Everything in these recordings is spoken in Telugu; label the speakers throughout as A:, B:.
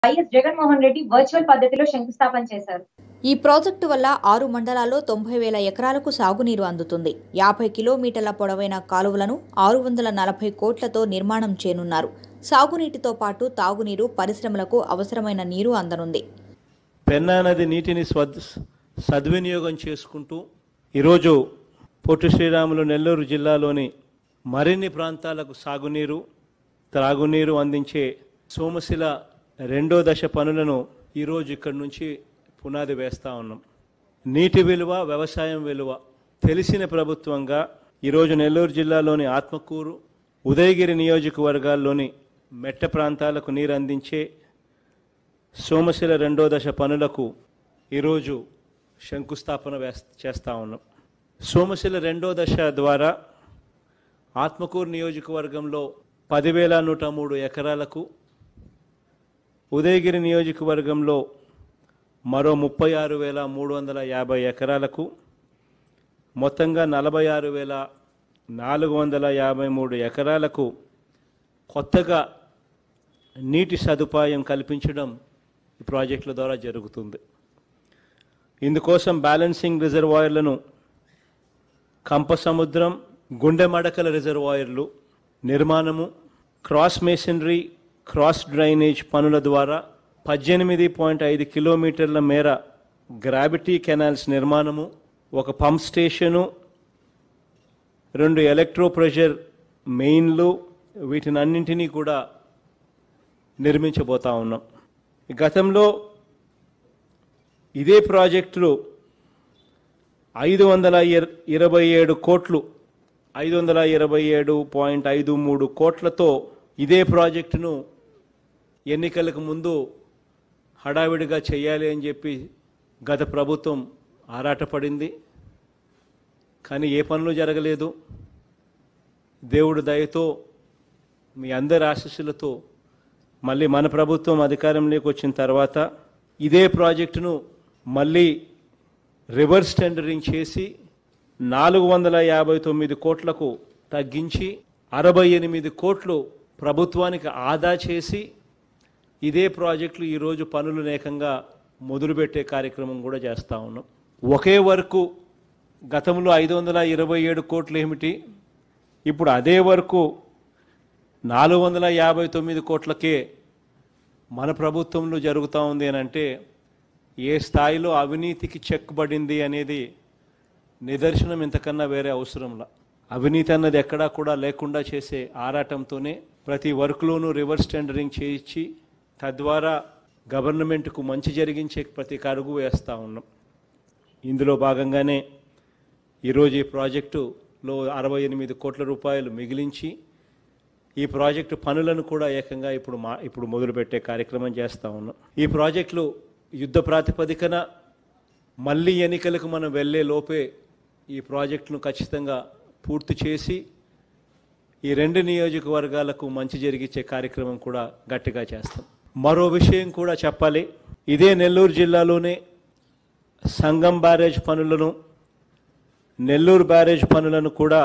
A: వైఎస్ జగన్మోహన్ రెడ్డి వర్చువల్ పద్ధతిలో శంకుస్థాపన చేశారు
B: ఈ ప్రాజెక్టు వల్ల ఆరు మండలాల్లో తొంభై వేల ఎకరాలకు సాగునీరు అందుతుంది యాభై కిలోమీటర్ల పొడవైన కాలువలను ఆరు వందల నలభై కోట్లతో నిర్మాణం చేయనున్నారు సాగునీటితో పాటు తాగునీరు పరిశ్రమలకు అవసరమైన నీరు అందనుంది
C: పెన్నా నది నీటిని స్వద్ సద్వినియోగం చేసుకుంటూ ఈరోజు పొట్టి శ్రీరాములు నెల్లూరు జిల్లాలోని మరిన్ని ప్రాంతాలకు సాగునీరు త్రాగునీరు అందించే సోమశిల రెండో దశ పనులను ఈరోజు ఇక్కడి నుంచి పునాది వేస్తా ఉన్నాం నీటి విలువ వ్యవసాయం విలువ తెలిసిన ప్రభుత్వంగా ఈరోజు నెల్లూరు జిల్లాలోని ఆత్మకూరు ఉదయగిరి నియోజకవర్గాల్లోని మెట్ట ప్రాంతాలకు నీరు అందించే సోమశిల రెండో దశ పనులకు ఈరోజు శంకుస్థాపన వేస్ చేస్తూ ఉన్నాం సోమశిల రెండో దశ ద్వారా ఆత్మకూరు నియోజకవర్గంలో పదివేల నూట మూడు ఎకరాలకు ఉదయగిరి నియోజకవర్గంలో మరో ముప్పై ఆరు వేల మూడు వందల యాభై ఎకరాలకు మొత్తంగా నలభై ఆరు వేల నాలుగు వందల యాభై మూడు ఎకరాలకు కొత్తగా నీటి సదుపాయం కల్పించడం ఈ ప్రాజెక్టుల ద్వారా జరుగుతుంది ఇందుకోసం బ్యాలెన్సింగ్ రిజర్వాయర్లను కంపసముద్రం గుండె మడకల రిజర్వాయర్లు నిర్మాణము క్రాస్ మేసనరీ క్రాస్ డ్రైనేజ్ పనుల ద్వారా పద్దెనిమిది పాయింట్ ఐదు కిలోమీటర్ల మేర గ్రావిటీ కెనాల్స్ నిర్మాణము ఒక పంప్ స్టేషను రెండు ఎలక్ట్రో ప్రెషర్ మెయిన్లు వీటినన్నింటినీ కూడా నిర్మించబోతా ఉన్నాం గతంలో ఇదే ప్రాజెక్టులు ఐదు వందల ఇర- ఇరవై ఏడు కోట్లు ఐదు వందల ఇరవై ఏడు పాయింట్ ఐదు మూడు కోట్లతో ఇదే ప్రాజెక్టును ఎన్నికలకు ముందు హడావిడిగా చేయాలి అని చెప్పి గత ప్రభుత్వం ఆరాటపడింది కానీ ఏ పనులు జరగలేదు దేవుడు దయతో మీ అందరి ఆశీస్సులతో మళ్ళీ మన ప్రభుత్వం అధికారంలోకి వచ్చిన తర్వాత ఇదే ప్రాజెక్టును మళ్ళీ రివర్స్ టెండరింగ్ చేసి నాలుగు వందల యాభై తొమ్మిది కోట్లకు తగ్గించి అరవై ఎనిమిది కోట్లు ప్రభుత్వానికి ఆదా చేసి ఇదే ప్రాజెక్టులు ఈరోజు పనులు నేకంగా మొదలుపెట్టే కార్యక్రమం కూడా చేస్తూ ఉన్నాం ఒకే వరకు గతంలో ఐదు వందల ఇరవై ఏడు కోట్లు ఏమిటి ఇప్పుడు అదే వరకు నాలుగు వందల యాభై తొమ్మిది కోట్లకే మన ప్రభుత్వంలో జరుగుతూ ఉంది అని అంటే ఏ స్థాయిలో అవినీతికి చెక్ పడింది అనేది నిదర్శనం ఇంతకన్నా వేరే అవసరంలా అవినీతి అన్నది ఎక్కడా కూడా లేకుండా చేసే ఆరాటంతోనే ప్రతి వర్క్లోనూ రివర్స్ టెండరింగ్ చేయించి తద్వారా గవర్నమెంట్కు మంచి జరిగించే ప్రతి అడుగు వేస్తూ ఉన్నాం ఇందులో భాగంగానే ఈరోజు ఈ ప్రాజెక్టులో అరవై ఎనిమిది కోట్ల రూపాయలు మిగిలించి ఈ ప్రాజెక్టు పనులను కూడా ఏకంగా ఇప్పుడు మా ఇప్పుడు మొదలుపెట్టే కార్యక్రమం చేస్తూ ఉన్నాం ఈ ప్రాజెక్టులు యుద్ధ ప్రాతిపదికన మళ్ళీ ఎన్నికలకు మనం వెళ్ళే లోపే ఈ ప్రాజెక్టును ఖచ్చితంగా పూర్తి చేసి ఈ రెండు నియోజకవర్గాలకు మంచి జరిగించే కార్యక్రమం కూడా గట్టిగా చేస్తాం మరో విషయం కూడా చెప్పాలి ఇదే నెల్లూరు జిల్లాలోనే సంగం బ్యారేజ్ పనులను నెల్లూరు బ్యారేజ్ పనులను కూడా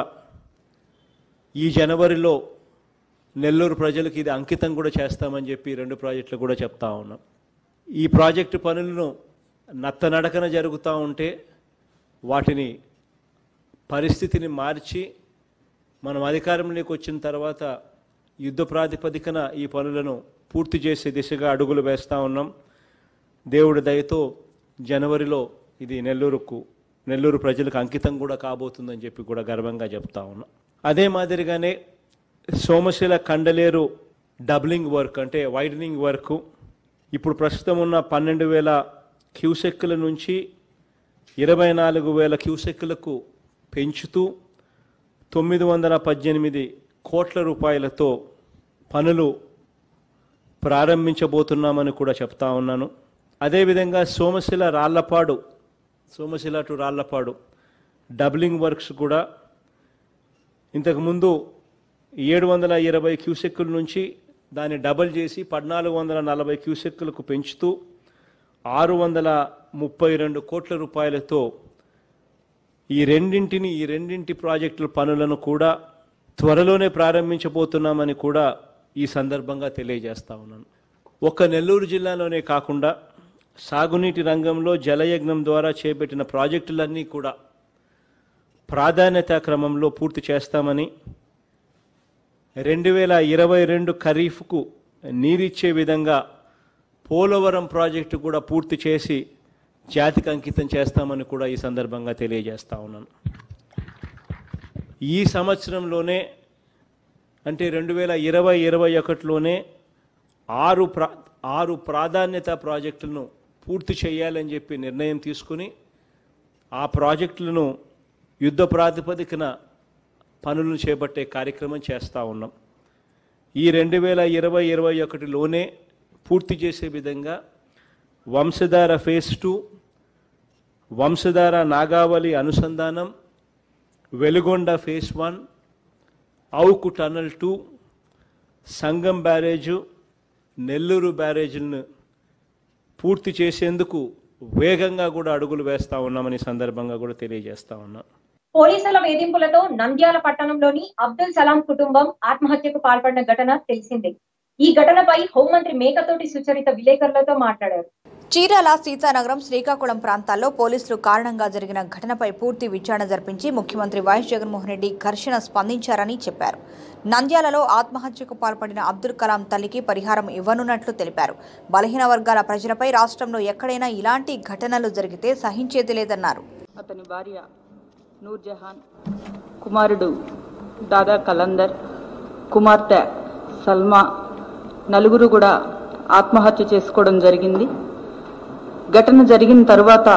C: ఈ జనవరిలో నెల్లూరు ప్రజలకు ఇది అంకితం కూడా చేస్తామని చెప్పి ఈ రెండు ప్రాజెక్టులు కూడా చెప్తా ఉన్నాం ఈ ప్రాజెక్టు పనులను నత్తనడకన జరుగుతూ ఉంటే వాటిని పరిస్థితిని మార్చి మనం అధికారంలోకి వచ్చిన తర్వాత యుద్ధ ప్రాతిపదికన ఈ పనులను పూర్తి చేసే దిశగా అడుగులు వేస్తూ ఉన్నాం దేవుడి దయతో జనవరిలో ఇది నెల్లూరుకు నెల్లూరు ప్రజలకు అంకితం కూడా కాబోతుందని చెప్పి కూడా గర్వంగా చెప్తా ఉన్నాం అదే మాదిరిగానే సోమశిల కండలేరు డబ్లింగ్ వర్క్ అంటే వైడనింగ్ వర్క్ ఇప్పుడు ప్రస్తుతం ఉన్న పన్నెండు వేల క్యూసెక్కుల నుంచి ఇరవై నాలుగు వేల క్యూసెక్కులకు పెంచుతూ తొమ్మిది వందల పద్దెనిమిది కోట్ల రూపాయలతో పనులు ప్రారంభించబోతున్నామని కూడా చెప్తా ఉన్నాను అదేవిధంగా Somasila Rallapadu Somasila to Rallapadu doubling works కూడా ఇంతకుముందు ఏడు వందల ఇరవై క్యూసెక్కుల నుంచి దాన్ని డబల్ చేసి పద్నాలుగు వందల నలభై క్యూసెక్కులకు పెంచుతూ ఆరు వందల ముప్పై రెండు కోట్ల రూపాయలతో ఈ రెండింటిని ఈ రెండింటి ప్రాజెక్టుల పనులను కూడా త్వరలోనే ప్రారంభించబోతున్నామని కూడా ఈ సందర్భంగా తెలియజేస్తా ఉన్నాను ఒక్క నెల్లూరు జిల్లాలోనే కాకుండా సాగునీటి రంగంలో జలయజ్ఞం ద్వారా చేపట్టిన ప్రాజెక్టులన్నీ కూడా ప్రాధాన్యతా క్రమంలో పూర్తి చేస్తామని రెండు వేల ఇరవై రెండు ఖరీఫ్కు నీరిచ్చే విధంగా పోలవరం ప్రాజెక్టు కూడా పూర్తి చేసి జాతికి అంకితం చేస్తామని కూడా ఈ సందర్భంగా తెలియజేస్తా ఉన్నాను ఈ సంవత్సరంలోనే అంటే రెండు వేల ఇరవై ఇరవై ఒకటిలోనే ఆరు ప్రా ఆరు ప్రాధాన్యత ప్రాజెక్టులను పూర్తి చేయాలని చెప్పి నిర్ణయం తీసుకుని ఆ ప్రాజెక్టులను యుద్ధ ప్రాతిపదికన పనులను చేపట్టే కార్యక్రమం చేస్తూ ఉన్నాం ఈ రెండు వేల ఇరవై ఇరవై ఒకటిలోనే పూర్తి చేసే విధంగా వంశధార ఫేజ్ టూ వంశధార నాగావళి అనుసంధానం Veligonda phase one Avuku tunnel two Sangam barrage Nellore బ్యారేజీలను పూర్తి చేసేందుకు వేగంగా కూడా అడుగులు వేస్తా ఉన్నామని సందర్భంగా కూడా తెలియజేస్తా ఉన్నాం
A: పోలీసుల వేధింపులతో నంద్యాల పట్టణంలోని అబ్దుల్ సలాం కుటుంబం ఆత్మహత్యకు పాల్పడిన ఘటన తెలిసిందే ఈ ఘటనపై హోంమంత్రి మేకతోటి సుచరిత విలేకరులతో మాట్లాడారు
B: చీరాల సీతానగరం శ్రీకాకుళం ప్రాంతాల్లో పోలీసులు కారణంగా జరిగిన ఘటనపై పూర్తి విచారణ జరిపించి ముఖ్యమంత్రి వైఎస్ జగన్మోహన్ రెడ్డి ఘర్షణ స్పందించారని చెప్పారు నంద్యాలలో ఆత్మహత్యకు పాల్పడిన అబ్దుల్ కలాం తల్లికి పరిహారం ఇవ్వనున్నట్లు తెలిపారు బలహీన వర్గాల ప్రజలపై రాష్ట్రంలో ఎక్కడైనా ఇలాంటి ఘటనలు జరిగితే సహించేది లేదన్నారు
D: అతని భార్య నూర్జహాన్ కుమారుడు దాదా కలందర్ కుమార్తె సల్మా నలుగురు కూడా ఆత్మహత్య చేసుకోవడం జరిగింది ఘటన జరిగిన తర్వాత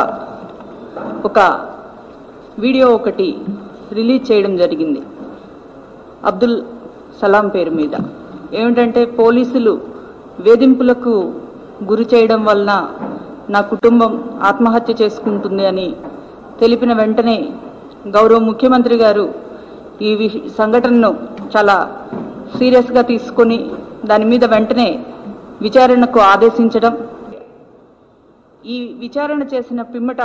D: ఒక వీడియో ఒకటి రిలీజ్ చేయడం జరిగింది అబ్దుల్ సలాం పేరు మీద ఏమిటంటే పోలీసులు వేధింపులకు గురి చేయడం వలన నా కుటుంబం ఆత్మహత్య చేసుకుంటుంది అని తెలిపిన వెంటనే గౌరవ ముఖ్యమంత్రి గారు ఈ విష- సంఘటనను చాలా సీరియస్గా తీసుకొని దాని మీద వెంటనే విచారణకు ఆదేశించడం ఈ విచారణ చేసిన పిమ్మట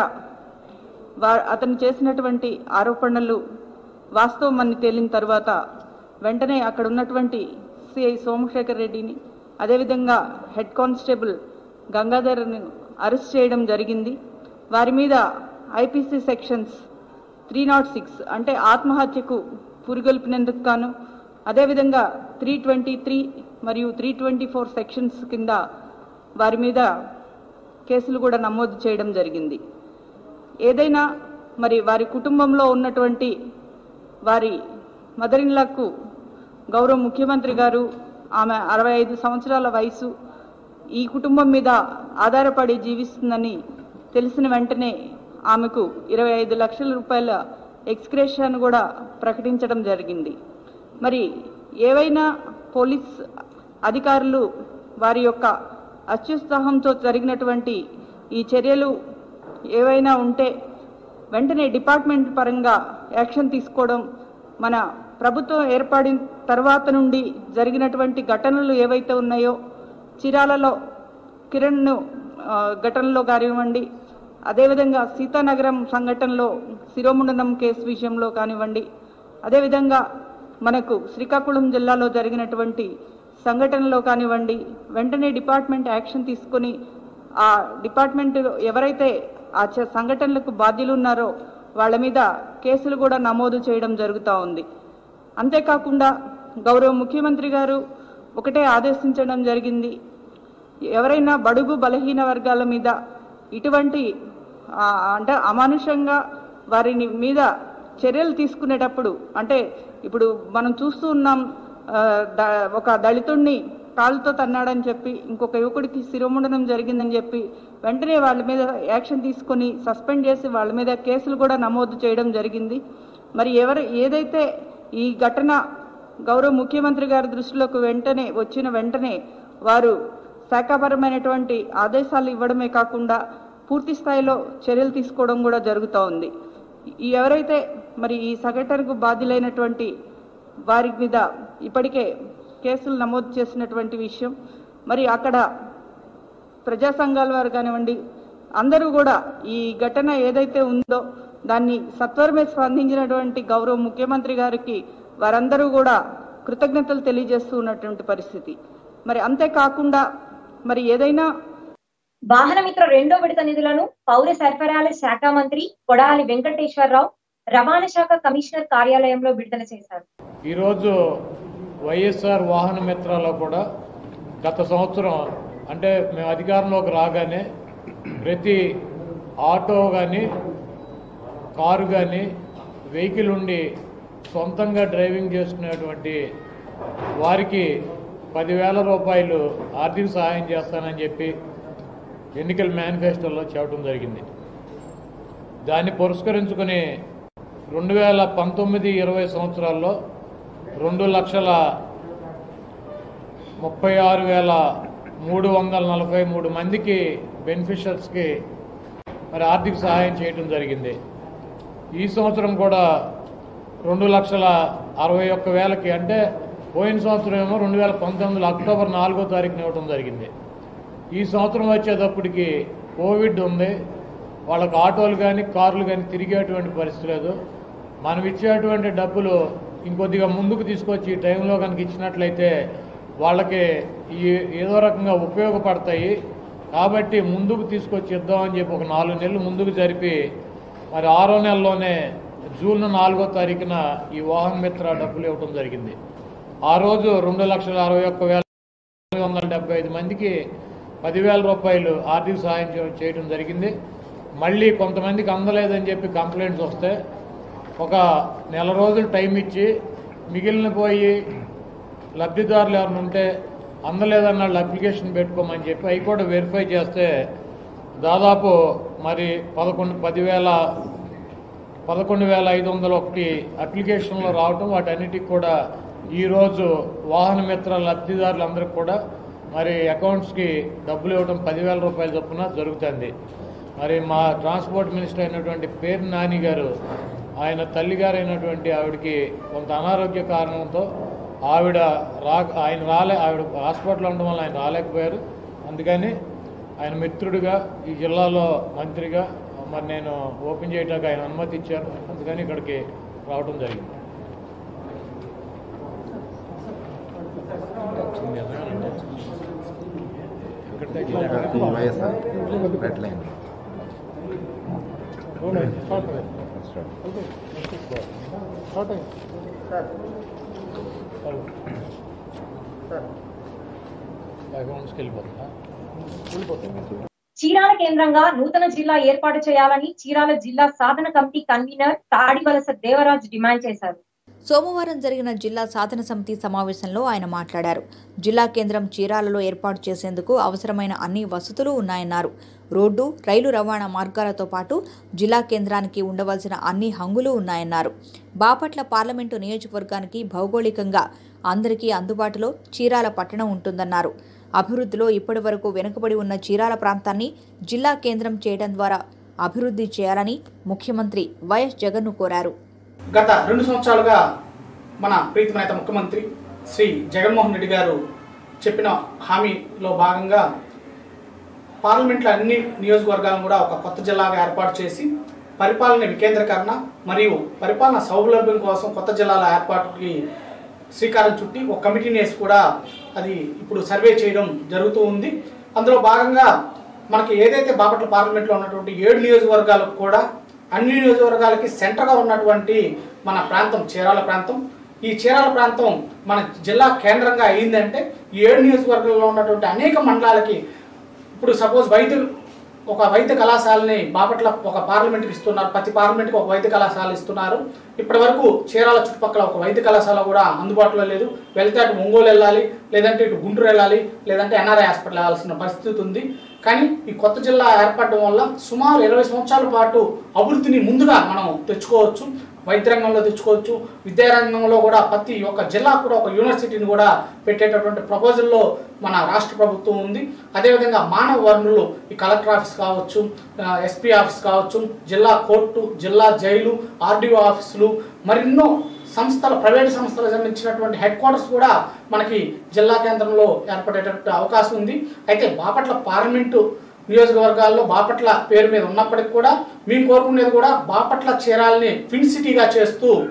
D: వా- అతను చేసినటువంటి ఆరోపణలు వాస్తవం అని తేలిన తర్వాత వెంటనే అక్కడ ఉన్నటువంటి సిఐ సోమశేఖర్ రెడ్డిని అదేవిధంగా హెడ్ కానిస్టేబుల్ గంగాధర్ని అరెస్ట్ చేయడం జరిగింది వారి మీద IPC sections three nought six అంటే ఆత్మహత్యకు పురిగొల్పినందుకు గాను అదేవిధంగా త్రీ ట్వంటీ త్రీ మరియు త్రీ ట్వంటీ ఫోర్ సెక్షన్స్ కింద వారి మీద కేసులు కూడా నమోదు చేయడం జరిగింది ఏదైనా మరి వారి కుటుంబంలో ఉన్నటువంటి వారి మదర్ ఇన్లకు గౌరవ ముఖ్యమంత్రి గారు ఆమె అరవై ఐదు సంవత్సరాల వయసు ఈ కుటుంబం మీద ఆధారపడి జీవిస్తుందని తెలిసిన వెంటనే ఆమెకు ఇరవై ఐదు లక్షల రూపాయల ఎక్స్క్రేషన్ కూడా ప్రకటించడం జరిగింది మరి ఏవైనా పోలీస్ అధికారులు వారి యొక్క అత్యుత్సాహంతో జరిగినటువంటి ఈ చర్యలు ఏవైనా ఉంటే వెంటనే డిపార్ట్మెంట్ పరంగా యాక్షన్ తీసుకోవడం మన ప్రభుత్వం ఏర్పడిన తర్వాత నుండి జరిగినటువంటి ఘటనలు ఏవైతే ఉన్నాయో చిరాలలో కిరణ్ను ఆ, ఘటనలో కానివ్వండి అదేవిధంగా సీతానగరం సంఘటనలో శిరోముండనం కేసు విషయంలో కానివ్వండి అదేవిధంగా మనకు శ్రీకాకుళం జిల్లాలో జరిగినటువంటి సంఘటనలో కానివ్వండి వెంటనే డిపార్ట్మెంట్ యాక్షన్ తీసుకొని ఆ డిపార్ట్మెంట్ ఎవరైతే ఆ చ- సంఘటనలకు బాధ్యులు ఉన్నారో వాళ్ళ మీద కేసులు కూడా నమోదు చేయడం జరుగుతూ ఉంది అంతేకాకుండా గౌరవ ముఖ్యమంత్రి గారు ఒకటే ఆదేశించడం జరిగింది ఎవరైనా బడుగు బలహీన వర్గాల మీద ఇటువంటి ఆ, అంటే అమానుషంగా వారిని మీద చర్యలు తీసుకునేటప్పుడు అంటే ఇప్పుడు మనం చూస్తూ ఉన్నాం ఆ, ద- ఒక దళితుణ్ణి కాలుతో తన్నాడని చెప్పి ఇంకొక యువకుడికి శిరోముండనం జరిగిందని చెప్పి వెంటనే వాళ్ళ మీద యాక్షన్ తీసుకొని సస్పెండ్ చేసి వాళ్ళ మీద కేసులు కూడా నమోదు చేయడం జరిగింది మరి ఎవరు ఏదైతే ఈ ఘటన గౌరవ ముఖ్యమంత్రి గారి దృష్టిలోకి వెంటనే వచ్చిన వెంటనే వారు శాఖాపరమైనటువంటి ఆదేశాలు ఇవ్వడమే కాకుండా పూర్తి స్థాయిలో చర్యలు తీసుకోవడం కూడా జరుగుతూ ఉంది ఈ ఎవరైతే మరి ఈ సంఘటనకు బాధ్యులైనటువంటి వారి మీద ఇప్పటికే కేసులు నమోదు చేసినటువంటి విషయం మరి అక్కడ ప్రజా సంఘాల వారు కానివ్వండి అందరూ కూడా ఈ ఘటన ఏదైతే ఉందో దాన్ని సత్వరమే స్పందించినటువంటి గౌరవ ముఖ్యమంత్రి గారికి వారందరూ కూడా కృతజ్ఞతలు తెలియజేస్తూ ఉన్నటువంటి పరిస్థితి మరి అంతేకాకుండా మరి ఏదైనా
A: వాహనమిత్ర రెండో విడత నిధులను పౌర సరఫరాల శాఖ మంత్రి కొడాలి వెంకటేశ్వరరావు రవాణా శాఖ కమిషనర్ కార్యాలయంలో విడుదల చేశారు
E: ఈరోజు వైఎస్ఆర్ వాహన మిత్రాలో కూడా గత సంవత్సరం అంటే మేము అధికారంలోకి రాగానే ప్రతి ఆటో కానీ కారు కానీ వెహికల్ ఉండి సొంతంగా డ్రైవింగ్ చేసుకునేటువంటి వారికి పదివేల రూపాయలు ఆర్థిక సహాయం చేస్తానని చెప్పి ఎన్నికల మేనిఫెస్టోలో చెప్పడం జరిగింది దాన్ని పురస్కరించుకుని రెండు వేల పంతొమ్మిది ఇరవై సంవత్సరాల్లో రెండు లక్షల ముప్పై ఆరు వేల మూడు వందల నలభై మూడు మందికి బెనిఫిషర్స్కి మరి ఆర్థిక సహాయం చేయటం జరిగింది ఈ సంవత్సరం కూడా రెండు లక్షల అరవై ఒక్క వేలకి అంటే పోయిన సంవత్సరం ఏమో రెండు వేల పంతొమ్మిదిలో అక్టోబర్ నాలుగో తారీఖున ఇవ్వడం జరిగింది ఈ సంవత్సరం వచ్చేటప్పటికి కోవిడ్ ఉంది వాళ్ళకి ఆటోలు కానీ కార్లు కానీ తిరిగేటువంటి పరిస్థితి లేదు మనం ఇచ్చేటువంటి డబ్బులు ఇంకొద్దిగా ముందుకు తీసుకొచ్చి ఈ టైంలో కనుక ఇచ్చినట్లయితే వాళ్ళకి ఈ ఏదో రకంగా ఉపయోగపడతాయి కాబట్టి ముందుకు తీసుకొచ్చి ఇద్దామని చెప్పి ఒక నాలుగు నెలలు ముందుకు జరిపి మరి ఆరో నెలలోనే జూన్ నాలుగో తారీఖున ఈ వాహన మిత్ర డబ్బులు ఇవ్వడం జరిగింది ఆ రోజు రెండు లక్షల అరవై ఒక్క వేల తొమ్మిది వందల డెబ్బై ఐదు మందికి పదివేల రూపాయలు ఆర్థిక సహాయం చే- చేయడం జరిగింది మళ్ళీ కొంతమందికి అందలేదని చెప్పి కంప్లైంట్స్ వస్తే ఒక నెల రోజులు టైం ఇచ్చి మిగిలిన పోయి లబ్ధిదారులు ఎవరైనా ఉంటే అందలేదన్న వాళ్ళు అప్లికేషన్ పెట్టుకోమని చెప్పి అవి కూడా వెరిఫై చేస్తే దాదాపు మరి పదకొండు పదివేల పదకొండు వేల ఐదు వందల ఒకటి అప్లికేషన్లు రావటం వాటన్నిటికి కూడా ఈరోజు వాహన మిత్ర లబ్ధిదారులందరికీ కూడా మరి అకౌంట్స్కి డబ్బులు ఇవ్వడం పదివేల రూపాయల చొప్పున జరుగుతుంది మరి మా ట్రాన్స్పోర్ట్ మినిస్టర్ అయినటువంటి పేరు నాని గారు ఆయన తల్లిగారు అయినటువంటి ఆవిడకి కొంత అనారోగ్య కారణంతో ఆవిడ రా ఆయన రాలే ఆవిడ హాస్పిటల్లో ఉండడం వల్ల ఆయన రాలేకపోయారు అందుకని ఆయన మిత్రుడిగా ఈ జిల్లాలో మంత్రిగా మరి నేను ఓపెన్ చేయడానికి ఆయన అనుమతి ఇచ్చారు అందుకని ఇక్కడికి రావడం జరిగింది
F: వైఎస్ఆర్ రెడ్ లైన్
E: అకౌంట్స్కి వెళ్ళిపోతుందా వెళ్ళిపోతుంది
A: చీరాల కేంద్రంగా నూతన జిల్లా ఏర్పాటు చేయాలని చీరాల జిల్లా సాధన committee convener Tadivalasa Devaraj demand చేశారు
B: సోమవారం జరిగిన జిల్లా సాధన సమితి సమావేశంలో ఆయన మాట్లాడారు జిల్లా కేంద్రం చీరాలలో ఏర్పాటు చేసేందుకు అవసరమైన అన్ని వసతులు ఉన్నాయన్నారు రోడ్డు రైలు రవాణా మార్గాలతో పాటు జిల్లా కేంద్రానికి ఉండవలసిన అన్ని హంగులు ఉన్నాయన్నారు బాపట్ల పార్లమెంటు నియోజకవర్గానికి భౌగోళికంగా అందరికీ అందుబాటులో చీరాల పట్టణం ఉంటుందన్నారు అభివృద్ధిలో ఇప్పటివరకు వెనుకబడి ఉన్న చీరాల ప్రాంతాన్ని జిల్లా కేంద్రం చేయడం ద్వారా అభివృద్ధి చేయాలని ముఖ్యమంత్రి వైఎస్ జగన్ను కోరారు
G: గత రెండు సంవత్సరాలుగా మన ప్రీతి నేత ముఖ్యమంత్రి శ్రీ జగన్మోహన్ రెడ్డి గారు చెప్పిన హామీలో భాగంగా పార్లమెంట్లో అన్ని నియోజకవర్గాలను కూడా ఒక కొత్త జిల్లాగా ఏర్పాటు చేసి పరిపాలన వికేంద్రీకరణ మరియు పరిపాలన సౌలభ్యం కోసం కొత్త జిల్లాల ఏర్పాటుకి శ్రీకారం చుట్టి ఒక కమిటీని వేసి కూడా అది ఇప్పుడు సర్వే చేయడం జరుగుతూ ఉంది అందులో భాగంగా మనకి ఏదైతే బాపట్ల పార్లమెంట్లో ఉన్నటువంటి ఏడు నియోజకవర్గాలకు కూడా అన్ని నియోజకవర్గాలకి సెంటర్గా ఉన్నటువంటి మన ప్రాంతం చీరాల ప్రాంతం ఈ చీరాల ప్రాంతం మన జిల్లా కేంద్రంగా అయిందంటే ఈ ఏడు నియోజకవర్గాల్లో ఉన్నటువంటి అనేక మండలాలకి ఇప్పుడు సపోజ్ వైద్య ఒక వైద్య కళాశాలని బాపట్ల ఒక పార్లమెంట్కి ఇస్తున్నారు ప్రతి పార్లమెంట్కి ఒక వైద్య కళాశాల ఇస్తున్నారు ఇప్పటి వరకు చీరాల చుట్టుపక్కల ఒక వైద్య కళాశాల కూడా అందుబాటులో లేదు వెళ్తే అటు ఒంగోలు వెళ్ళాలి లేదంటే ఇటు గుంటూరు వెళ్ళాలి లేదంటే ఎన్ఆర్ఐ హాస్పిటల్ వెళ్ళాల్సిన పరిస్థితి ఉంది కానీ ఈ కొత్త జిల్లా ఏర్పడడం వల్ల సుమారు ఇరవై సంవత్సరాల పాటు అభివృద్ధిని ముందుగా మనం తెచ్చుకోవచ్చు వైద్య రంగంలో తెచ్చుకోవచ్చు విద్యారంగంలో కూడా ప్రతి ఒక్క జిల్లాకు కూడా ఒక యూనివర్సిటీని కూడా పెట్టేటటువంటి ప్రపోజల్లో మన రాష్ట్ర ప్రభుత్వం ఉంది అదేవిధంగా మానవ వనరులు ఈ కలెక్టర్ ఆఫీస్ కావచ్చు ఎస్పీ ఆఫీస్ కావచ్చు జిల్లా కోర్టు జిల్లా జైలు ఆర్డీఓ ఆఫీసులు మరెన్నో సంస్థల ప్రైవేట్ సంస్థలకు సంబంధించినటువంటి హెడ్ క్వార్టర్స్ కూడా మనకి జిల్లా కేంద్రంలో ఏర్పడేటటువంటి అవకాశం ఉంది అయితే బాపట్ల పార్లమెంటు నియోజకవర్గాల్లో బాపట్ల పేరు మీద ఉన్నప్పటికీ కూడా మేము కోరుకునేది కూడా బాపట్ల చీరాలని ఫిన్ సిటీగా చేస్తూ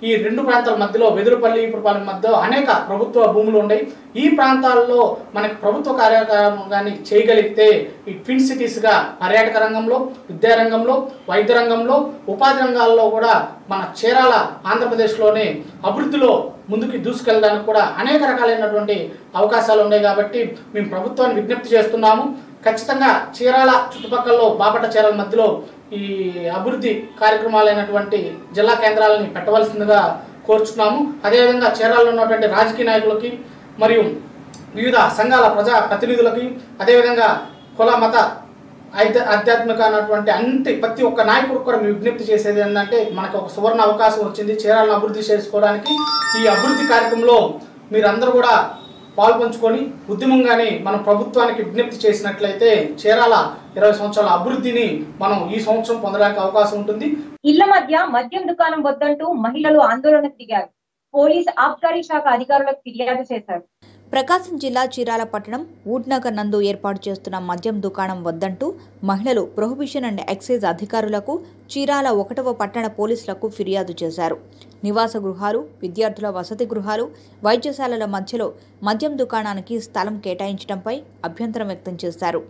G: ఈ రెండు ప్రాంతాల మధ్యలో వెదురుపల్లి ఇపురపాలెం మధ్య అనేక ప్రభుత్వ భూములు ఉన్నాయి ఈ ప్రాంతాల్లో మనకి ప్రభుత్వ కార్యక్రమం కానీ చేయగలిగితే ఈ ట్విన్ సిటీస్గా పర్యాటక రంగంలో విద్యారంగంలో వైద్య రంగంలో ఉపాధి రంగాల్లో కూడా మన చీరాల ఆంధ్రప్రదేశ్లోనే అభివృద్ధిలో ముందుకు దూసుకెళ్ళడానికి కూడా అనేక రకాలైనటువంటి అవకాశాలు ఉన్నాయి కాబట్టి మేము ప్రభుత్వాన్ని విజ్ఞప్తి చేస్తున్నాము ఖచ్చితంగా చీరాల చుట్టుపక్కల బాపట చీరాల మధ్యలో ఈ అభివృద్ధి కార్యక్రమాలైనటువంటి జిల్లా కేంద్రాలని పెట్టవలసిందిగా కోరుచున్నాము అదేవిధంగా చీరాలలో ఉన్నటువంటి రాజకీయ నాయకులకి మరియు వివిధ సంఘాల ప్రజా ప్రతినిధులకి అదేవిధంగా కుల మత ఆధ్య- ఆధ్యాత్మిక అన్నటువంటి అన్ని ప్రతి ఒక్క నాయకుడికి కూడా మేము విజ్ఞప్తి చేసేది ఏంటంటే మనకు ఒక సువర్ణ అవకాశం వచ్చింది చీరాలను అభివృద్ధి చేసుకోవడానికి ఈ అభివృద్ధి కార్యక్రమంలో మీరందరూ కూడా పాల్పంచుకొని ఉద్యమంగానే మనం ప్రభుత్వానికి విజ్ఞప్తి చేసినట్లయితే చీరాల ఇరవై సంవత్సరాల అభివృద్ధిని మనం ఈ సంవత్సరం పొందడానికి అవకాశం ఉంటుంది
A: ఇళ్ల మధ్య మద్యం దుకాణం వద్దంటూ మహిళలు ఆందోళనకు దిగారు పోలీస్ ఆబ్కారీ శాఖ అధికారులకు ఫిర్యాదు చేశారు
B: ప్రకాశం జిల్లా చీరాల పట్టణం వుడ్నగర్ నందు ఏర్పాటు చేస్తున్న మద్యం దుకాణం వద్దంటూ మహిళలు ప్రొహిబిషన్ అండ్ ఎక్సైజ్ అధికారులకు చీరాల ఒకటవ పట్టణ పోలీసులకు ఫిర్యాదు చేశారు నివాస గృహాలు విద్యార్థుల వసతి గృహాలు వైద్యశాలల మధ్యలో మద్యం దుకాణానికి స్థలం కేటాయించడంపై అభ్యంతరం వ్యక్తం చేశారు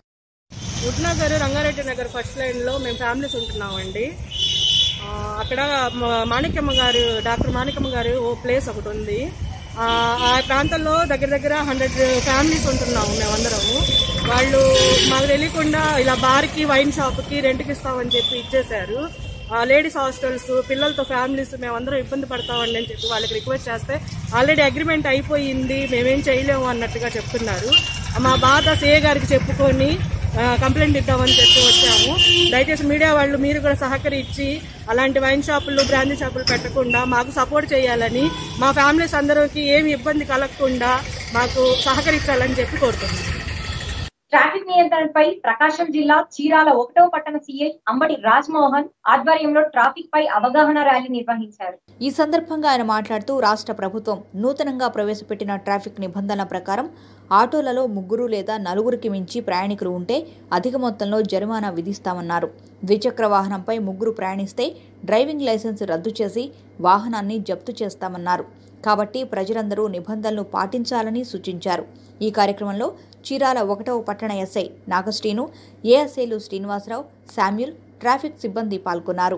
F: ఉడ్నగర్ రంగారెడ్డి నగర్ ఫస్ట్ లైన్లో మేము ఫ్యామిలీస్ ఉంటున్నామండి ఆ, అక్కడ మా- మాణిక్యమ్మ గారు డాక్టర్ మాణిక్యమ్మ గారు ఓ ప్లేస్ ఒకటి ఉంది ఆ ఆ ప్రాంతంలో దగ్గర దగ్గర హండ్రెడ్ ఫ్యామిలీస్ ఉంటున్నాము మేమందరము వాళ్ళు మాకు తెలియకుండా ఇలా బార్కి వైన్ షాప్కి రెంట్కి ఇస్తామని చెప్పి ఇచ్చేశారు లేడీస్ హాస్టల్స్ పిల్లలతో ఫ్యామిలీస్ మేమందరం ఇబ్బంది పడతామండి అని చెప్పి వాళ్ళకి రిక్వెస్ట్ చేస్తే ఆల్రెడీ అగ్రిమెంట్ అయిపోయింది మేమేం చేయలేము అన్నట్టుగా చెప్తున్నారు మా బాధ సిఏ గారికి చెప్పుకొని ఆ, కంప్లైంట్ ఇద్దామని చెప్పి వచ్చాము దయచేసి మీడియా వాళ్ళు మీరు కూడా సహకరించి అలాంటి వైన్ షాపులు బ్రాందీ షాపులు పెట్టకుండా మాకు సపోర్ట్ చేయాలని మా ఫ్యామిలీస్ అందరికి ఏమి ఇబ్బంది కలగకుండా మాకు సహకరించాలని చెప్పి కోరుతున్నాం
A: ట్రాఫిక్ నియంత్రణపై ప్రకాశం జిల్లా చీరాల ఒకటవ పట్టణ సీఐ అంబటి రాజ్మోహన్ ఆధ్వర్యంలో ట్రాఫిక్ పై అవగాహన ర్యాలీ నిర్వహించారు
B: ఈ సందర్భంగా ఆయన మాట్లాడుతూ రాష్ట్ర ప్రభుత్వం నూతనంగా ప్రవేశపెట్టిన ట్రాఫిక్ నిబంధనల ప్రకారం ఆటోలలో ముగ్గురు లేదా నలుగురికి మించి ప్రయాణికులు ఉంటే అధిక మొత్తంలో జరిమానా విధిస్తామన్నారు ద్విచక్ర వాహనంపై ముగ్గురు ప్రయాణిస్తే డ్రైవింగ్ లైసెన్స్ రద్దు చేసి వాహనాన్ని జప్తు చేస్తామన్నారు కాబట్టి ప్రజలందరూ నిబంధనలు పాటించాలని సూచించారు ఈ కార్యక్రమంలో చీరాల ఒకటవ పట్టణ ఎస్ఐ నాగశ్రీను ఏఎస్ఐలు శ్రీనివాసరావు శామ్యుల్ ట్రాఫిక్ సిబ్బంది పాల్గొన్నారు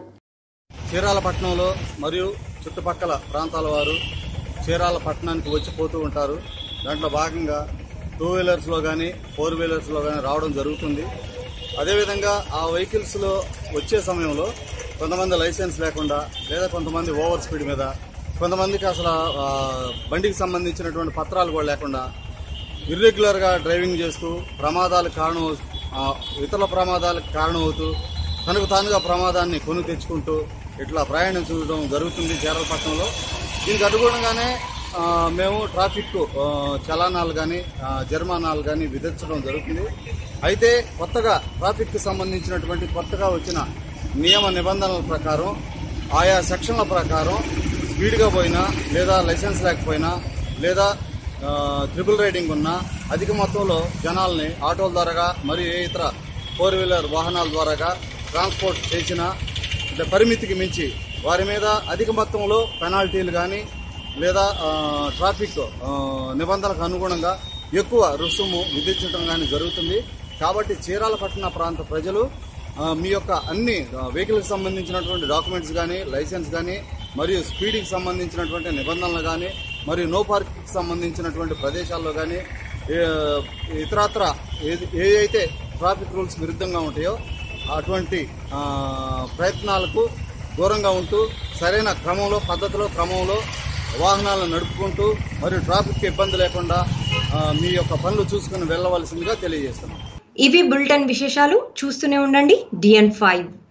H: చీరాల పట్టణంలో మరియు చుట్టుపక్కల ప్రాంతాల వారు చీరాల పట్టణానికి వచ్చి పోతూ ఉంటారు దాంట్లో భాగంగా టూ వీలర్స్లో కానీ ఫోర్ వీలర్స్లో కానీ రావడం జరుగుతుంది అదేవిధంగా ఆ వెహికల్స్లో వచ్చే సమయంలో కొంతమంది లైసెన్స్ లేకుండా లేదా కొంతమంది ఓవర్ స్పీడ్ మీద కొంతమందికి అసలు ఆ, బండికి సంబంధించినటువంటి పత్రాలు కూడా లేకుండా ఇర్రెగ్యులర్గా డ్రైవింగ్ చేస్తూ ప్రమాదాలకు కారణం ఆ, ఇతరుల ప్రమాదాలకు కారణమవుతూ తనకు తానుగా ప్రమాదాన్ని కొని తెచ్చుకుంటూ ఇట్లా ప్రయాణించడం జరుగుతుంది చీరలపట్నంలో దీనికి అనుగుణంగానే ఆ, మేము ట్రాఫిక్ ఆ, చలానాలు కానీ జరిమానాలు కానీ విధించడం జరుగుతుంది అయితే కొత్తగా ట్రాఫిక్కి సంబంధించినటువంటి కొత్తగా వచ్చిన నియమ నిబంధనల ప్రకారం ఆయా సెక్షన్ల ప్రకారం స్పీడ్గా పోయినా లేదా లైసెన్స్ లేకపోయినా లేదా ఆ, ట్రిపుల్ రైడింగ్ ఉన్న అధిక మొత్తంలో జనాల్ని ఆటోల ద్వారాగా మరియు ఏ ఇతర ఫోర్ వీలర్ వాహనాల ద్వారాగా ట్రాన్స్పోర్ట్ చేసిన అంటే పరిమితికి మించి వారి మీద అధిక మొత్తంలో పెనాల్టీలు కానీ లేదా ఆ, ట్రాఫిక్ ఆ, నిబంధనలకు అనుగుణంగా ఎక్కువ రుసుము విధించడం కానీ జరుగుతుంది కాబట్టి చీరాల పట్టణ ప్రాంత ప్రజలు ఆ, మీ యొక్క అన్ని వెహికల్కి సంబంధించినటువంటి డాక్యుమెంట్స్ కానీ లైసెన్స్ కానీ మరియు స్పీడ్కి సంబంధించినటువంటి నిబంధనలు కానీ మరియు నో పార్కింగ్కి సంబంధించినటువంటి ప్రదేశాల్లో కానీ ఏ- ఇతరత్ర ఏది ఏ అయితే ట్రాఫిక్ రూల్స్ విరుద్ధంగా ఉంటాయో అటువంటి ఆ, ప్రయత్నాలకు దూరంగా ఉంటూ సరైన క్రమంలో పద్ధతిలో క్రమంలో వాహనాలను నడుపుకుంటూ మరియు ట్రాఫిక్ ఇబ్బంది లేకుండా ఆ, మీ యొక్క పనులు చూసుకుని వెళ్ళవలసిందిగా తెలియజేస్తున్నాం
I: ఇవి బులెటిన్ విశేషాలు చూస్తూనే ఉండండి డిఎన్ ఫైవ్